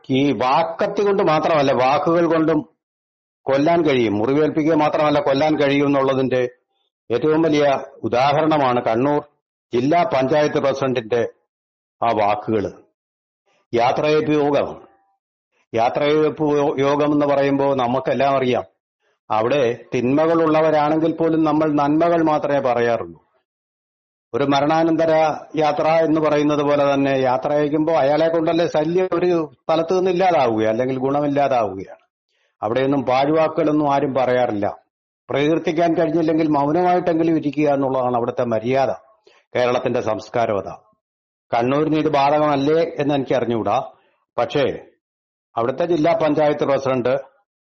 ഈ വാക്കത്തി കൊണ്ട് മാത്രമല്ല വാക്കുകൾ കൊണ്ടും കൊല്ലാൻ കഴിയും മുറിവേൽപ്പിക്കുക മാത്രമല്ല കൊല്ലാൻ കഴിയും എന്നുള്ളതിന്റെ ഏറ്റവും വലിയ ഉദാഹരണമാണ് കണ്ണൂർ ജില്ലാ പഞ്ചായത്ത് പ്രസിഡന്റിന്റെ ആ വാക്കുകൾ യാത്രയയപ്പ് യോഗം യാത്രയയപ്പ് യോഗം എന്ന് പറയുമ്പോൾ നമുക്കെല്ലാം അറിയാം അവിടെ തിന്മകളുള്ളവരാണെങ്കിൽ പോലും നമ്മൾ നന്മകൾ മാത്രമേ പറയാറുള്ളൂ ഒരു മരണാനന്തര യാത്ര എന്ന് പറയുന്നത് പോലെ തന്നെ യാത്ര അയക്കുമ്പോൾ അയാളെ കൊണ്ടല്ലേ ശല്യം ഒരു സ്ഥലത്ത് നിന്ന് ഇല്ലാതാവുക അല്ലെങ്കിൽ ഗുണമില്ലാതാവുകയാണ് അവിടെയൊന്നും പാഴ്വാക്കുകളൊന്നും ആരും പറയാറില്ല പ്രകീർത്തിക്കാൻ കഴിഞ്ഞില്ലെങ്കിൽ മൗനമായിട്ടെങ്കിലും ഇരിക്കുക എന്നുള്ളതാണ് അവിടുത്തെ മര്യാദ കേരളത്തിന്റെ സംസ്കാരം അതാ കണ്ണൂരിന് ഇത് ബാധകമല്ലേ എന്ന് എനിക്ക് അറിഞ്ഞുകൂടാ പക്ഷേ അവിടുത്തെ ജില്ലാ പഞ്ചായത്ത് പ്രസിഡന്റ്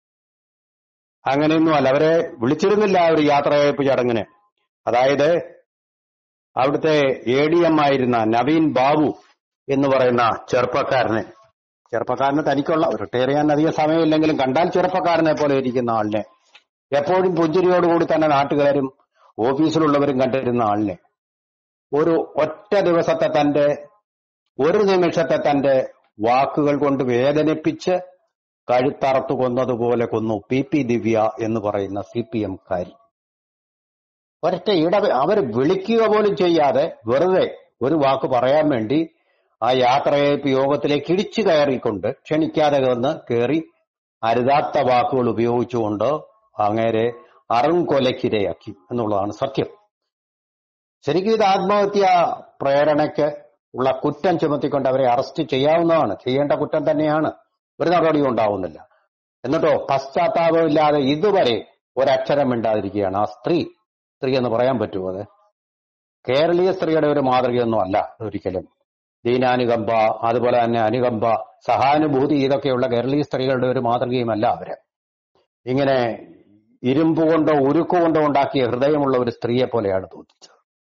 അങ്ങനെയൊന്നും അല്ല അവരെ വിളിച്ചിരുന്നില്ല ആ ഒരു യാത്രയയപ്പ് ചടങ്ങിന് അതായത് അവിടുത്തെ എ ഡി എം ആയിരുന്ന നവീൻ ബാബു എന്ന് പറയുന്ന ചെറുപ്പക്കാരനെ ചെറുപ്പക്കാരന് തനിക്കുള്ള റിട്ടയർ ചെയ്യാൻ അധികം സമയമില്ലെങ്കിലും കണ്ടാൽ ചെറുപ്പക്കാരനെ പോലെ ഇരിക്കുന്ന ആളിനെ എപ്പോഴും പുഞ്ചിരിയോടുകൂടി തന്നെ നാട്ടുകാരും ഓഫീസിലുള്ളവരും കണ്ടിരുന്ന ആളിനെ ഒരു ഒറ്റ ദിവസത്തെ തന്റെ ഒരു നിമിഷത്തെ തന്റെ വാക്കുകൾ കൊണ്ട് വേദനിപ്പിച്ച് കഴുത്തറത്തു കൊന്നതുപോലെ കൊന്നു പി പി ദിവ്യ എന്ന് പറയുന്ന സി പി എം കാരി ഒരൊറ്റ ഇട അവർ വിളിക്കുക പോലും ചെയ്യാതെ വെറുതെ ഒരു വാക്ക് പറയാൻ വേണ്ടി ആ യാത്രയയപ്പ് യോഗത്തിലേക്ക് ഇടിച്ചു കയറിക്കൊണ്ട് ക്ഷണിക്കാതെ വന്ന് കയറി അരുതാത്ത വാക്കുകൾ ഉപയോഗിച്ചുകൊണ്ട് അങ്ങേരെ അറുംകൊലക്കിരയാക്കി എന്നുള്ളതാണ് സത്യം ശരിക്കും ഇത് ആത്മഹത്യ പ്രേരണയ്ക്ക് ഉള്ള കുറ്റം ചുമത്തിക്കൊണ്ട് അവരെ അറസ്റ്റ് ചെയ്യാവുന്നതാണ് ചെയ്യേണ്ട കുറ്റം തന്നെയാണ് ഒരു നടപടിയും ഉണ്ടാവുന്നില്ല എന്നിട്ടോ പശ്ചാത്താപമില്ലാതെ ഇതുവരെ ഒരക്ഷരം മിണ്ടാതിരിക്കുകയാണ് ആ സ്ത്രീ സ്ത്രീ എന്ന് പറയാൻ പറ്റുമോ അത് കേരളീയ സ്ത്രീയുടെ ഒരു മാതൃകയൊന്നും അല്ല ഒരിക്കലും ദീനാനുകമ്പ അതുപോലെ തന്നെ അനുകമ്പ സഹാനുഭൂതി ഇതൊക്കെയുള്ള കേരളീയ സ്ത്രീകളുടെ ഒരു മാതൃകയുമല്ല അവര് ഇങ്ങനെ ഇരുമ്പ് കൊണ്ടോ ഉരുക്കുകൊണ്ടോ ഉണ്ടാക്കിയ ഹൃദയമുള്ള ഒരു സ്ത്രീയെ പോലെയാണ് തോന്നിച്ചത്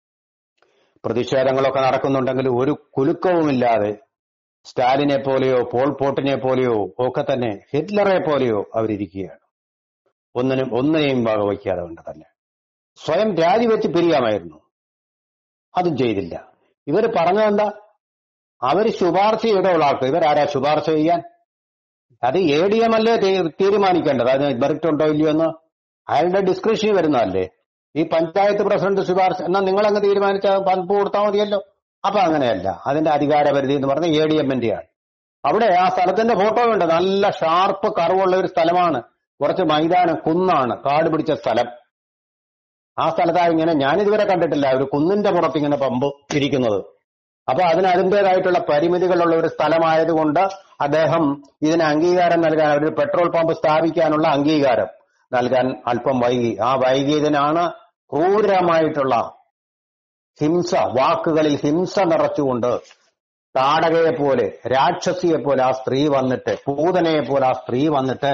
പ്രതിഷേധങ്ങളൊക്കെ നടക്കുന്നുണ്ടെങ്കിൽ ഒരു കുലുക്കവുമില്ലാതെ സ്റ്റാലിനെ പോലെയോ പോൾ പോട്ടിനെ പോലെയോ ഒക്കെ തന്നെ ഹിറ്റ്ലറെ പോലെയോ അവരിയ്ക്കുകയാണ് ഒന്നിനും ഒന്നിനെയും വകവയ്ക്കാതെ കൊണ്ട് തന്നെ സ്വയം രാജിവെച്ച് പിരിയാമായിരുന്നു അതും ചെയ്തില്ല ഇവർ പറഞ്ഞതെന്താ അവര് ശുപാർശ ചെയ്തുള്ള ആൾക്ക് ഇവരാരാ ശുപാർശ ചെയ്യാൻ അത് എ ഡി എം അല്ലേ തീ- തീരുമാനിക്കേണ്ടത് അതിന് മെറിറ്റ് ഉണ്ടോ ഇല്ലയോ എന്ന് അയാളുടെ ഡിസ്ക്രിപ്ഷൻ വരുന്നതല്ലേ ഈ പഞ്ചായത്ത് പ്രസിഡന്റ് ശുപാർശ എന്നാ നിങ്ങൾ അങ്ങ് തീരുമാനിച്ചാൽ പമ്പ് കൊടുത്താൽ മതിയല്ലോ അപ്പൊ അങ്ങനെയല്ല അതിന്റെ അധികാരപരിധി എന്ന് പറഞ്ഞ എ ഡി എമ്മിന്റെയാണ് അവിടെ ആ സ്ഥലത്തിന്റെ ഫോട്ടോ ഉണ്ട് നല്ല ഷാർപ്പ് കറുവുള്ള ഒരു സ്ഥലമാണ് കുറച്ച് മൈതാനം കുന്നാണ് കാട് പിടിച്ച സ്ഥലം ആ സ്ഥലത്തായി ഇങ്ങനെ ഞാനിതുവരെ കണ്ടിട്ടില്ല ഒരു കുന്നിന്റെ പുറത്ത് ഇങ്ങനെ പമ്പ് ഇരിക്കുന്നത് അപ്പൊ അതിന് അതിൻ്റെതായിട്ടുള്ള പരിമിതികളുള്ള ഒരു സ്ഥലമായതുകൊണ്ട് അദ്ദേഹം ഇതിന് അംഗീകാരം നൽകാൻ ഒരു പെട്രോൾ പമ്പ് സ്ഥാപിക്കാനുള്ള അംഗീകാരം നൽകാൻ അല്പം വൈകി ആ വൈകിയതിനാണ് ക്രൂരമായിട്ടുള്ള ഹിംസ വാക്കുകളിൽ ഹിംസ നിറച്ചുകൊണ്ട് താടകയെ പോലെ രാക്ഷസിയെ പോലെ ആ സ്ത്രീ വന്നിട്ട് പൂതനയെ പോലെ ആ സ്ത്രീ വന്നിട്ട്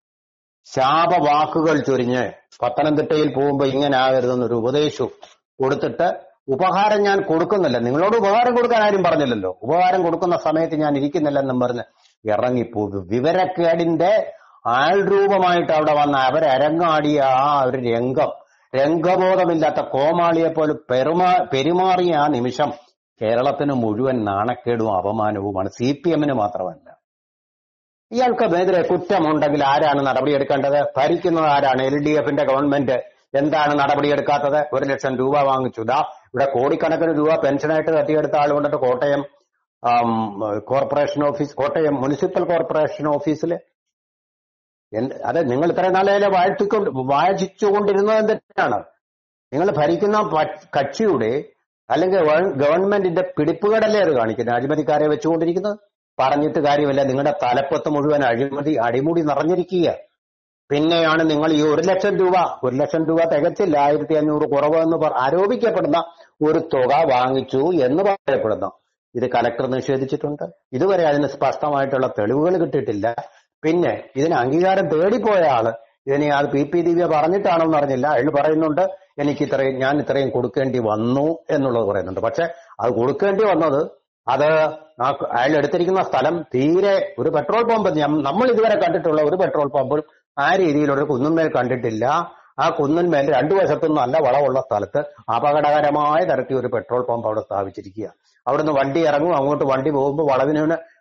ശാപവാക്കുകൾ ചൊരിഞ്ഞ് പത്തനംതിട്ടയിൽ പോകുമ്പോ ഇങ്ങനെ ആകരുതെന്നൊരു ഉപദേശവും കൊടുത്തിട്ട് ഉപഹാരം ഞാൻ കൊടുക്കുന്നില്ല നിങ്ങളോട് ഉപഹാരം കൊടുക്കാൻ ആരും പറഞ്ഞില്ലല്ലോ ഉപഹാരം കൊടുക്കുന്ന സമയത്ത് ഞാൻ ഇരിക്കുന്നില്ലെന്നും പറഞ്ഞ് ഇറങ്ങിപ്പോകും വിവരക്കേടിന്റെ ആൾരൂപമായിട്ട് അവിടെ വന്ന അവരരങ്ങാടിയ ആ ഒരു രംഗം രംഗബോധമില്ലാത്ത കോമാളിയെ പോലെ പെരുമാ പെരുമാറിയ ആ നിമിഷം കേരളത്തിന് മുഴുവൻ നാണക്കേടും അപമാനവുമാണ് സി പി എമ്മിന് മാത്രമല്ല ഇയാൾക്കെതിരെ കുറ്റമുണ്ടെങ്കിൽ ആരാണ് നടപടിയെടുക്കേണ്ടത് ഭരിക്കുന്നത് ആരാണ് എൽ ഡി എഫിന്റെ ഗവൺമെന്റ് എന്താണ് നടപടിയെടുക്കാത്തത് ഒരു ലക്ഷം രൂപ വാങ്ങിച്ചു ദാ ഇവിടെ കോടിക്കണക്കിന് രൂപ പെൻഷനായിട്ട് തട്ടിയെടുത്ത ആൾ കൊണ്ടിട്ട് കോട്ടയം ആം, corporation office Kottayam municipal corporation ഓഫീസിൽ എന്ത് അതെ നിങ്ങൾ ഇത്രയും നാളെ വാഴ്ത്തിക്കൊണ്ട് വാഴ്ചിച്ചുകൊണ്ടിരുന്നത് എന്തിനാണ് നിങ്ങൾ ഭരിക്കുന്ന പ- കക്ഷിയുടെ അല്ലെങ്കിൽ ഗവ- ഗവൺമെന്റിന്റെ പിടിപ്പുകടല്ലേ അത് കാണിക്കുന്നത് അഴിമതിക്കാരെ വെച്ചുകൊണ്ടിരിക്കുന്നത് പറഞ്ഞിട്ട് കാര്യമില്ല നിങ്ങളുടെ തലപ്പത്ത് മുഴുവൻ അഴിമതി അടിമുടി നിറഞ്ഞിരിക്കുക പിന്നെയാണ് നിങ്ങൾ ഈ ഒരു ലക്ഷം രൂപ ഒരു ലക്ഷം രൂപ തികച്ചില്ല ആയിരത്തി അഞ്ഞൂറ് കുറവ് എന്ന് പറ- ആരോപിക്കപ്പെടുന്ന ഒരു തുക വാങ്ങിച്ചു എന്ന് പറയപ്പെടുന്നു ഇത് കലക്ടർ നിഷേധിച്ചിട്ടുണ്ട് ഇതുവരെ അതിന് സ്പഷ്ടമായിട്ടുള്ള തെളിവുകൾ കിട്ടിയിട്ടില്ല പിന്നെ ഇതിന് അംഗീകാരം തേടിപ്പോയ ആള് ഇതിനെ അത് പി പി ദിവ്യ പറഞ്ഞിട്ടാണോ എന്ന് അറിഞ്ഞില്ല അയാൾ പറയുന്നുണ്ട് എനിക്ക് ഇത്രയും ഞാൻ ഇത്രയും കൊടുക്കേണ്ടി വന്നു എന്നുള്ളത് പറയുന്നുണ്ട് പക്ഷെ അത് കൊടുക്കേണ്ടി വന്നത് അത് ആ അയാൾ എടുത്തിരിക്കുന്ന സ്ഥലം തീരെ ഒരു പെട്രോൾ പമ്പ് ഞം- നമ്മൾ ഇതുവരെ കണ്ടിട്ടുള്ള ഒരു പെട്രോൾ പമ്പും ആ രീതിയിലുള്ള ഒരു കുന്നുന്മേൽ കണ്ടിട്ടില്ല ആ കുന്നിന്മേൽ രണ്ടു വശത്തും നല്ല വളമുള്ള സ്ഥലത്ത് അപകടകരമായ തരത്തിൽ ഒരു പെട്രോൾ പമ്പ് അവിടെ സ്ഥാപിച്ചിരിക്കുക അവിടുന്ന് വണ്ടി ഇറങ്ങും അങ്ങോട്ട് വണ്ടി പോകുമ്പോൾ വളവിന്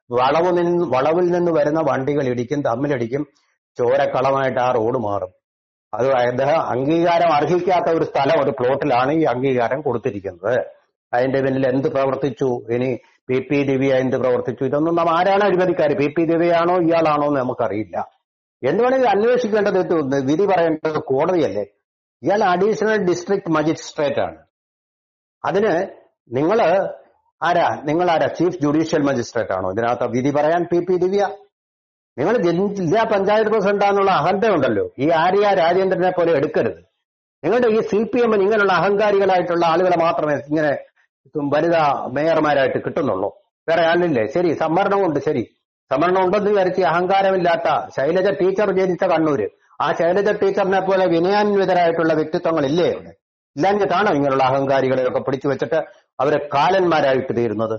വളവ് നിന്ന് വളവിൽ നിന്ന് വരുന്ന വണ്ടികൾ ഇടിക്കും തമ്മിലടിക്കും ചോരക്കളമായിട്ട് ആ റോഡ് മാറും അത് അദ്ദേഹം അംഗീകാരം അർഹിക്കാത്ത ഒരു സ്ഥലം ഒരു പ്ലോട്ടിലാണ് ഈ അംഗീകാരം കൊടുത്തിരിക്കുന്നത് അതിന്റെ പിന്നിൽ എന്ത് പ്രവർത്തിച്ചു ഇനി പി പി ദിവ്യ എന്ത് പ്രവർത്തിച്ചു ഇതൊന്നും നാം ആരാണ് അഴിമതിക്കാർ പി പി ദിവ്യയാണോ ഇയാളാണോ എന്ന് നമുക്കറിയില്ല എന്ത് വേണമെങ്കിൽ അന്വേഷിക്കേണ്ടത് ഇത് വിധി പറയേണ്ടത് കോടതിയല്ലേ ഇയാൾ അഡീഷണൽ ഡിസ്ട്രിക്ട് മജിസ്ട്രേറ്റ് ആണ് അതിന് നിങ്ങള് ആരാ നിങ്ങൾ ആരാ ചീഫ് ജുഡീഷ്യൽ മജിസ്ട്രേറ്റ് ആണോ ഇതിനകത്ത് വിധി പറയാൻ പി പി ദിവ്യ നിങ്ങൾ ജില്ലാ പഞ്ചായത്ത് പ്രസിഡന്റാന്നുള്ള അഹന്ത ഉണ്ടല്ലോ ഈ ആര്യ രാജേന്ദ്രനെ പോലെ എടുക്കരുത് നിങ്ങളുടെ ഈ സി പി എമ്മിന് ഇങ്ങനെയുള്ള അഹങ്കാരികളായിട്ടുള്ള ആളുകളെ മാത്രമേ ഇങ്ങനെ വനിതാ മേയർമാരായിട്ട് കിട്ടുന്നുള്ളൂ വേറെ ആളില്ലേ ശരി സംവരണമുണ്ട് ശരി സംവരണം ഉണ്ടെന്ന് വിചാരിച്ച് ഈ അഹങ്കാരമില്ലാത്ത ശൈലജ ടീച്ചർ ജനിച്ച കണ്ണൂര് ആ ശൈലജ ടീച്ചറിനെ പോലെ വിനയാന്വിതരായിട്ടുള്ള വ്യക്തിത്വങ്ങളില്ലേ അവിടെ ഇല്ലാഞ്ഞിട്ടാണോ ഇങ്ങനെയുള്ള അഹങ്കാരികളെയൊക്കെ പിടിച്ചു വെച്ചിട്ട് അവരെ കാലന്മാരായിട്ട് തീരുന്നത്